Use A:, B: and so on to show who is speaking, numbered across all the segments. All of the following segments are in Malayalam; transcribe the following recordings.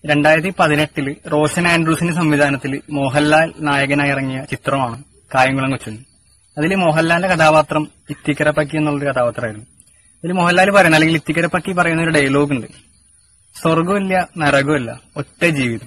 A: രണ്ടായിരത്തി പതിനെട്ടില് റോഷൻ ആൻഡ്രൂസിന്റെ സംവിധാനത്തിൽ മോഹൻലാൽ നായകനായി ഇറങ്ങിയ ചിത്രമാണ് കായംകുളം കൊച്ചുണ്ണി അതിൽ മോഹൻലാലിന്റെ കഥാപാത്രം ഇത്തിക്കര പക്കി എന്നുള്ളൊരു കഥാപാത്രമായിരുന്നു ഇതിൽ മോഹൻലാൽ പറയുന്ന അല്ലെങ്കിൽ ഇത്തിക്കര പക്കി പറയുന്ന ഒരു ഡയലോഗ് ഉണ്ട് സ്വർഗമില്ല നരകമില്ല ഒറ്റ ജീവിതം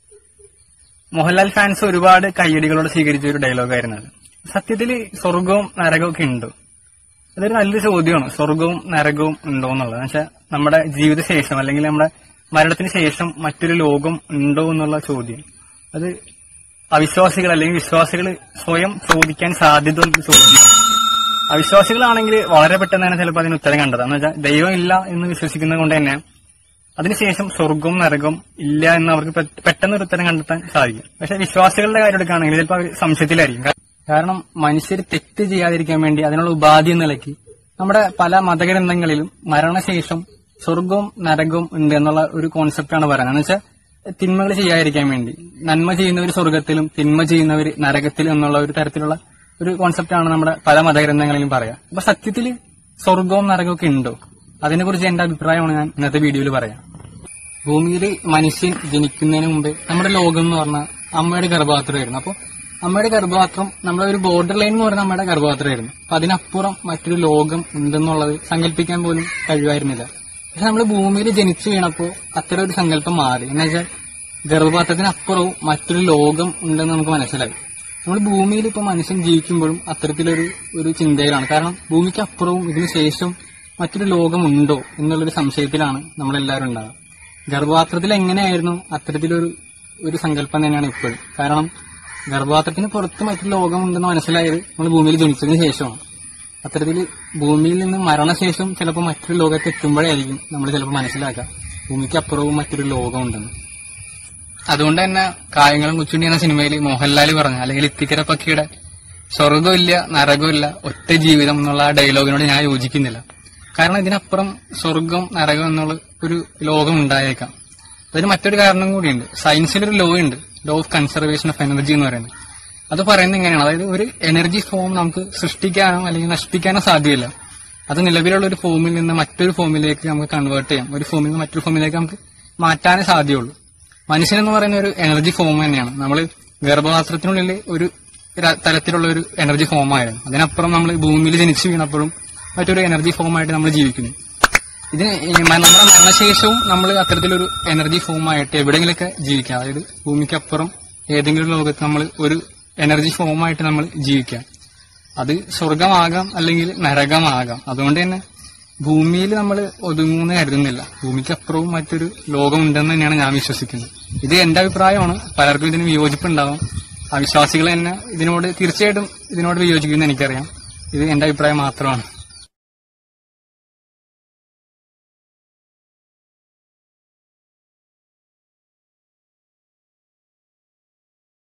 A: മോഹൻലാൽ ഫാൻസ് ഒരുപാട് കയ്യടികളോട് സ്വീകരിച്ച ഒരു ഡയലോഗായിരുന്നു അത് സത്യത്തിൽ സ്വർഗവും നരകവും ഒക്കെ ഉണ്ടോ അതൊരു നല്ലൊരു ചോദ്യമാണ് സ്വർഗവും നരകവും ഉണ്ടോ എന്നുള്ളത് വെച്ചാൽ നമ്മുടെ ജീവിതശേഷം അല്ലെങ്കിൽ നമ്മുടെ മരണത്തിന് ശേഷം മറ്റൊരു ലോകം ഉണ്ടോ എന്നുള്ള ചോദ്യം അത് അവിശ്വാസികൾ അല്ലെങ്കിൽ വിശ്വാസികൾ സ്വയം ചോദിക്കാൻ സാധ്യതയുള്ള ഒരു ചോദ്യമാണ് അവിശ്വാസികളാണെങ്കിൽ വളരെ പെട്ടെന്ന് തന്നെ ചിലപ്പോൾ അതിന് ഉത്തരം കണ്ടത് എന്ന് വെച്ചാൽ ദൈവം ഇല്ല എന്ന് വിശ്വസിക്കുന്നത് കൊണ്ട് തന്നെ അതിനുശേഷം സ്വർഗവും നരകവും ഇല്ല എന്ന് അവർക്ക് പെ- പെട്ടെന്ന് ഒരു ഉത്തരം കണ്ടെത്താൻ സാധിക്കും പക്ഷെ വിശ്വാസികളുടെ കാര്യം എടുക്കുകയാണെങ്കിൽ ചിലപ്പോൾ അവർ സംശയത്തിലായിരിക്കും കാ- കാരണം മനുഷ്യർ തെറ്റ് ചെയ്യാതിരിക്കാൻ വേണ്ടി അതിനുള്ള ഉപാധി എന്ന നിലയ്ക്ക് നമ്മുടെ പല മതഗ്രന്ഥങ്ങളിലും മരണശേഷം സ്വർഗവും നരകവും ഉണ്ട് എന്നുള്ള ഒരു കോൺസെപ്റ്റാണ് പറയുന്നത് എന്ന് വെച്ചാൽ തിന്മകൾ ചെയ്യാതിരിക്കാൻ വേണ്ടി നന്മ ചെയ്യുന്നവർ സ്വർഗത്തിലും തിന്മ ചെയ്യുന്നവർ നരകത്തിലും എന്നുള്ള ഒരു തരത്തിലുള്ള ഒരു കോൺസെപ്റ്റാണ് നമ്മുടെ പല മതഗ്രന്ഥങ്ങളിലും പറയാം അപ്പൊ സത്യത്തിൽ സ്വർഗവും നരകവും ഒക്കെ ഉണ്ടോ അതിനെക്കുറിച്ച് എന്റെ അഭിപ്രായമാണ് ഞാൻ ഇന്നത്തെ വീഡിയോയിൽ പറയാം ഭൂമിയിൽ മനുഷ്യൻ ജനിക്കുന്നതിന് മുമ്പ് നമ്മുടെ ലോകം എന്ന് പറഞ്ഞാൽ അമ്മയുടെ ഗർഭപാത്രമായിരുന്നു അപ്പോൾ അമ്മയുടെ ഗർഭപാത്രം നമ്മുടെ ഒരു ബോർഡർ ലൈൻ എന്ന് പറയുന്നത് അമ്മയുടെ ഗർഭപാത്രമായിരുന്നു അപ്പൊ അതിനപ്പുറം മറ്റൊരു ലോകം ഉണ്ടെന്നുള്ളത് സങ്കല്പിക്കാൻ പോലും കഴിവായിരുന്നില്ല പക്ഷെ നമ്മൾ ഭൂമിയിൽ ജനിച്ചു വീണപ്പോൾ അത്തരം ഒരു സങ്കല്പം മാറി എന്ന് വെച്ചാൽ ഗർഭപാത്രത്തിനപ്പുറവും മറ്റൊരു ലോകം ഉണ്ടെന്ന് നമുക്ക് മനസ്സിലായി നമ്മൾ ഭൂമിയിൽ ഇപ്പൊ മനുഷ്യൻ ജീവിക്കുമ്പോഴും അത്തരത്തിലൊരു ഒരു ചിന്തയിലാണ് കാരണം ഭൂമിക്ക് അപ്പുറവും ഇതിനു ശേഷം മറ്റൊരു ലോകമുണ്ടോ എന്നുള്ളൊരു സംശയത്തിലാണ് നമ്മളെല്ലാവരും ഉണ്ടാകുക ഗർഭപാത്രത്തിൽ എങ്ങനെയായിരുന്നു അത്തരത്തിലൊരു ഒരു സങ്കല്പം തന്നെയാണ് ഇപ്പോഴും കാരണം ഗർഭപാത്രത്തിന് പുറത്ത് മറ്റൊരു ലോകമുണ്ടെന്ന് മനസ്സിലായത് നമ്മൾ ഭൂമിയിൽ ജനിച്ചതിന് ശേഷമാണ് അത്തരത്തിൽ ഭൂമിയിൽ നിന്ന് മരണശേഷം ചിലപ്പോൾ മറ്റൊരു ലോകത്ത് എത്തുമ്പോഴായിരിക്കും നമ്മൾ ചിലപ്പോൾ മനസ്സിലാക്കുക ഭൂമിക്ക് അപ്പുറവും മറ്റൊരു ലോകമുണ്ടെന്ന് അതുകൊണ്ട് തന്നെ കായങ്ങളും കൊച്ചുണ്ണി എന്ന സിനിമയിൽ മോഹൻലാൽ പറഞ്ഞ അല്ലെങ്കിൽ ഇത്തിക്കര പക്കിയുടെ സ്വർഗമില്ല നരകമില്ല ഒറ്റ ജീവിതം എന്നുള്ള ആ ഡയലോഗിനോട് ഞാൻ യോജിക്കുന്നില്ല കാരണം ഇതിനപ്പുറം സ്വർഗം നരകം എന്നുള്ള ഒരു ലോകം ഉണ്ടായേക്കാം അതിന് മറ്റൊരു കാരണം കൂടിയുണ്ട് സയൻസിലൊരു ലോ ഉണ്ട് law of conservation of energy എന്ന് പറയുന്നത് അത് പറയുന്നത് ഇങ്ങനെയാണ് അതായത് ഒരു എനർജി ഫോം നമുക്ക് സൃഷ്ടിക്കാനോ അല്ലെങ്കിൽ നശിപ്പിക്കാനോ സാധ്യമല്ല അത് നിലവിലുള്ള ഒരു ഫോമിൽ നിന്ന് മറ്റൊരു ഫോമിലേക്ക് നമുക്ക് കൺവേർട്ട് ചെയ്യാം ഒരു ഫോമിൽ നിന്ന് മറ്റൊരു ഫോമിലേക്ക് നമുക്ക് മാറ്റാനേ സാധ്യമുള്ളൂ മനുഷ്യൻ എന്ന് പറയുന്ന ഒരു എനർജി ഫോം തന്നെയാണ് നമ്മൾ ഗർഭപാത്രത്തിനുള്ളിൽ ഒരു ര- തരത്തിലുള്ള ഒരു എനർജി ഫോം ആയിരുന്നു അതിനപ്പുറം നമ്മൾ ഭൂമിയിൽ ജനിച്ചു വീണപ്പോഴും മറ്റൊരു എനർജി ഫോമായിട്ട് നമ്മൾ ജീവിക്കുന്നു ഇതിന് ഈ മ- നമ്മുടെ മരണശേഷവും നമ്മൾ അത്തരത്തിലൊരു എനർജി ഫോമായിട്ട് എവിടെയെങ്കിലൊക്കെ ജീവിക്കാം അതായത് ഭൂമിക്കപ്പുറം ഏതെങ്കിലും ലോകത്ത് നമ്മൾ ഒരു എനർജി ഫോമായിട്ട് നമ്മൾ ജീവിക്കാം അത് സ്വർഗമാകാം അല്ലെങ്കിൽ നരകമാകാം അതുകൊണ്ട് തന്നെ ഭൂമിയിൽ നമ്മൾ ഒതുങ്ങുമെന്ന് കരുതുന്നില്ല ഭൂമിക്കപ്പുറവും മറ്റൊരു ലോകം ഉണ്ടെന്ന് തന്നെയാണ് ഞാൻ വിശ്വസിക്കുന്നത് ഇത് എന്റെ അഭിപ്രായമാണ് പലർക്കും ഇതിന് വിയോജിപ്പുണ്ടാവും അവിശ്വാസികൾ തന്നെ ഇതിനോട് തീർച്ചയായിട്ടും ഇതിനോട് വിയോജിക്കുമെന്ന് എനിക്കറിയാം ഇത് എന്റെ അഭിപ്രായം മാത്രമാണ്